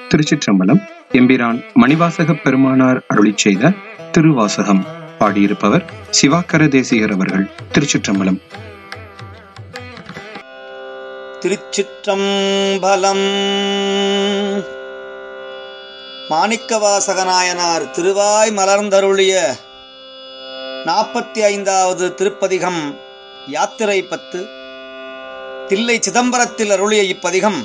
திருச்சிற்றம்பலம் எம்பிரான் மணிவாசக பெருமானார் அருளிச் செய்த திருவாசகம் பாடியிருப்பவர் சிவாக்கர தேசிகர் அவர்கள் திருச்சிற்றம்பலம் திருச்சிற்றம்பலம் மாணிக்கவாசகநாயனார் திருவாய் மலர்ந்தருளிய நாற்பத்தி ஐந்தாவது திருப்பதிகம் யாத்திரை பத்து தில்லை சிதம்பரத்தில் அருளிய இப்பதிகம்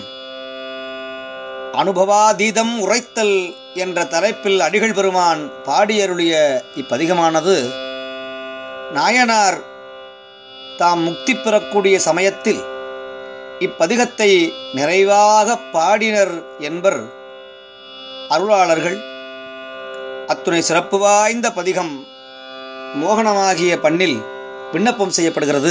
அனுபவாதீதம் உரைத்தல் என்ற தலைப்பில் அடிகள் பெருமான் பாடியருளிய இப்பதிகமானது நாயனார் தாம் முக்தி பெறக்கூடிய சமயத்தில் இப்பதிகத்தை நிறைவாக பாடினர் என்பர் அருளாளர்கள் அத்துணை சிறப்பு வாய்ந்த பதிகம் மோகனமாகிய பண்ணில் விண்ணப்பம் செய்யப்படுகிறது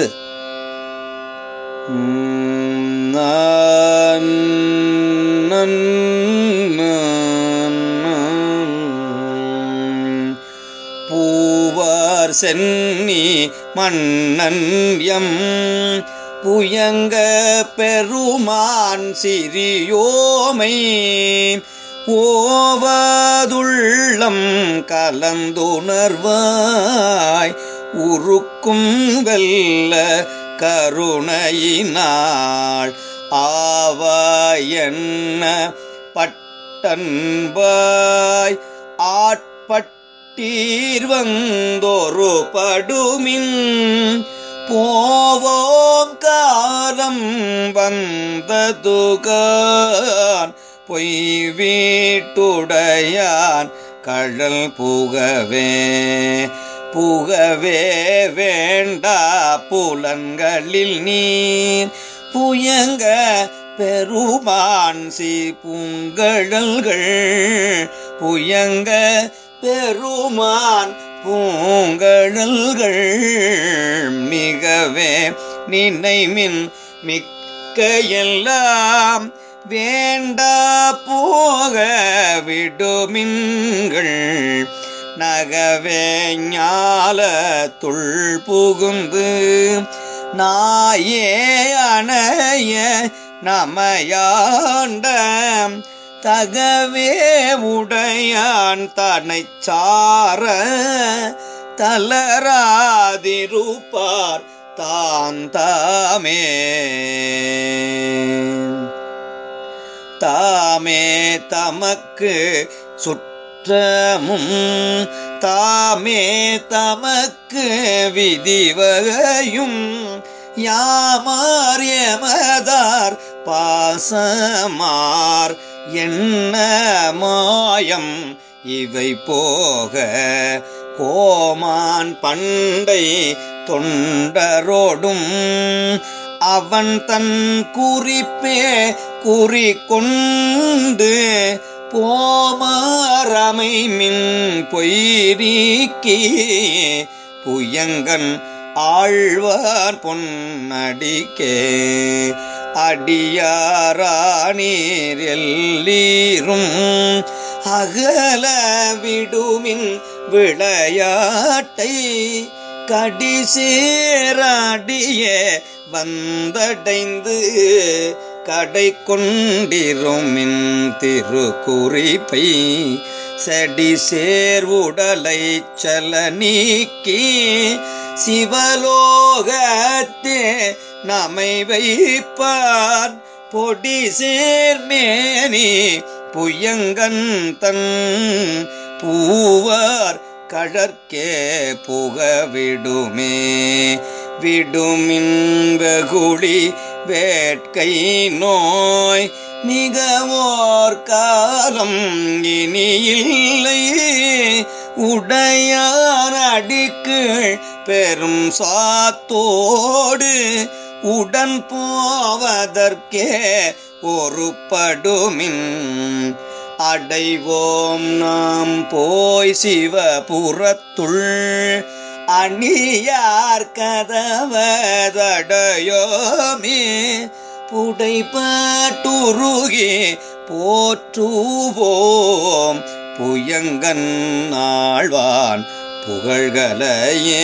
பூவார் சென்னி மன்னன் எம் புயங்க பெருமான் சிறியோமை ஓவதுள்ளம் கலந்துணர்வாய் உருக்கும் வெல்ல கருணையினாள் ஆவாயன்ன பட்டன்பாய் ஆட்பட்டீர் வந்தொரு படுமின் போவோம் காலம் வந்ததுகான் பொய் வீட்டுடையான் கழல் புகவே புகவே வேண்டா புலன்களில் நீர் புயங்க பெருமான் சி பூங்கழல்கள் புயங்க பெருமான் பூங்கழல்கள் மிகவே நினைமின் மிக்க எல்லாம் வேண்டா போக விடுமின்கள் நகவே ஞாலத்துள் புகுந்து நாயே அணைய நமையாண்ட தகவே உடையான் தனை சார தளராதிருப்பார் தான் தாமே தாமே தமக்கு சுற்றமும் தாமே தமக்கு விதிவகையும் யாமார் எமதார் பாசமார் என்ன மாயம் இவை போக கோமான் பண்டை தொண்டரோடும் அவன் தன் குறிப்பே குறி கொண்டு போமாரமை மின் பொய்ரீக்கி புயங்கன் ஆழ்வார் பொன்னடிக்கே அடியாரானீர் எல்லீரும் அகல விடுமின் விளையாட்டை கடிசேராடிய வந்தடைந்து கடை கொண்டிருமின் திருக்குறிப்பை செடி சேர்வுடலை சல நீக்கி சிவலோகத்தே நமை வைப்பார் பொடி சேர்மேனி புயங்கன் தன் பூவார் கழற்கே புகவிடுமே விடுமின் வெகுளி வேட்கை நோய் மிகவோர் காலம் இனி இல்லை உடையார் அடிக்கீழ் பெரும் சாத்தோடு உடன் போவதற்கே ஒரு படுமின் அடைவோம் நாம் போய் சிவபுரத்துள் அணியார் கதவதடையோமே புடைப்பாட்டுருகி போற்றுவோம் புயங்கன் ஆழ்வான் புகழ்கலையே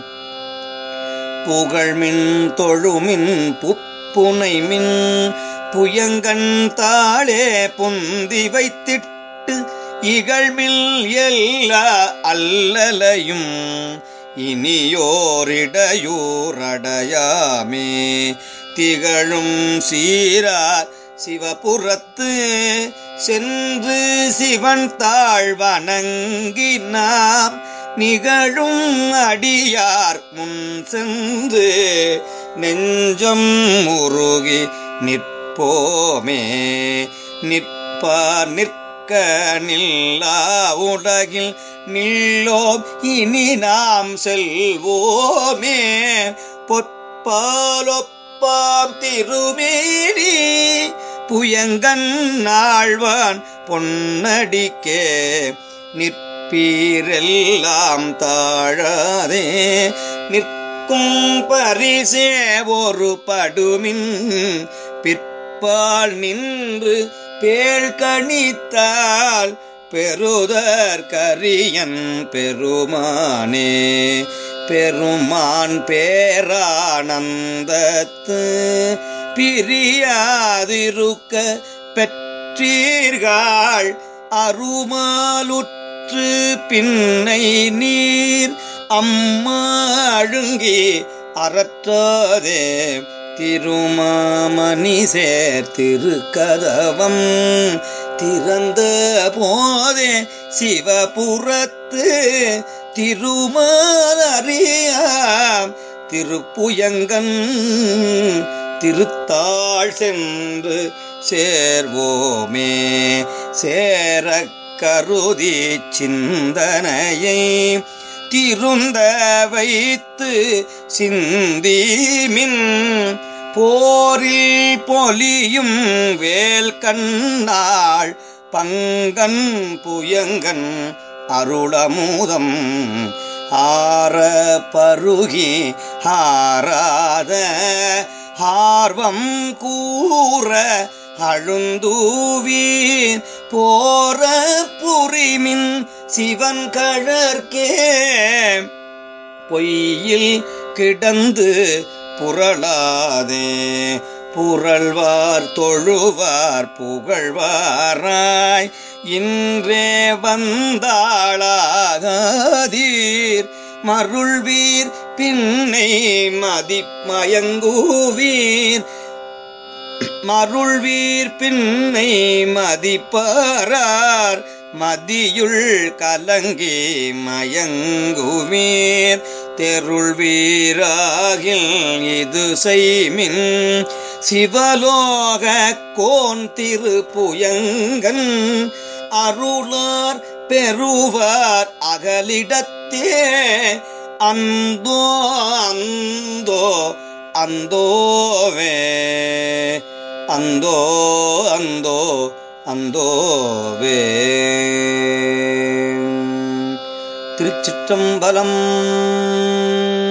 புகழ்மின் தொழுமின் புப்புனைமின் புயங்கன் தாளே புந்தி வைத்திட்டு இகழ்மில் எல்லா அல்லலையும் இனியோரிடையூரடையாமே திகழும் சீரார் சிவபுரத்து சென்று சிவன் தாழ் வணங்கி நாம் நிகழும் அடியார் முன் சென்று நெஞ்சம் முருகி நிற்போமே நிற்பார் நிற்க நில்லா உலகில் நில்லோம் இனி நாம் செல்வோமே பொற்பாலொப்பாம் திருமேனி புயங்கன் நாழ்வான் பொன்னடிக்கே நிற்பீரெல்லாம் தாழாதே நிற்கும் பரிசே ஒரு படுமின் பிற்பால் நின்று பேள் கணித்தால் பெருதர் கரியன் பெருமானே பெருமான் பேரானந்தத்து பிரியாதிருக்க பெற்றீர்கள் அருமாலுற்று பின்னை நீர் அம்மா அழுங்கி அறற்றாதே திருமாமணி சேர் திருக்கதவம் திறந்த போதே சிவபுரத்து திருமாலறியாம் திருப்புயங்கன் திருத்தாள் சென்று சேர்வோமே சேர கருதி சிந்தனையை திருந்த வைத்து சிந்திமின் போரில் பொலியும் வேல் கண்ணாள் பங்கன் புயங்கன் அருளமுதம் ஆர பருகி ஆராத ஆர்வம் கூற அழுந்தூவீர் போர புரிமின் சிவன் கழற்கே பொய்யில் கிடந்து புரளாதே புரள்வார் தொழுவார் புகழ்வாராய் இன்றே வந்தாளாகாதீர் மருள்வீர் பின்னை மதிமயங்குவீர் மருள்வீர் பின்னை மதிப்பாரார் மதியுள் கலங்கி மயங்குவீர் தெருள் வீராகில் இது செய்மின் சிவலோக கோன் திருப்புயங்கன் அருளார் பெறுவார் அகலிடத்தே அந்தோ அந்தோ அந்தோவே அந்தோ அந்தோ அந்தோவே திருச்சிற்றம்பலம்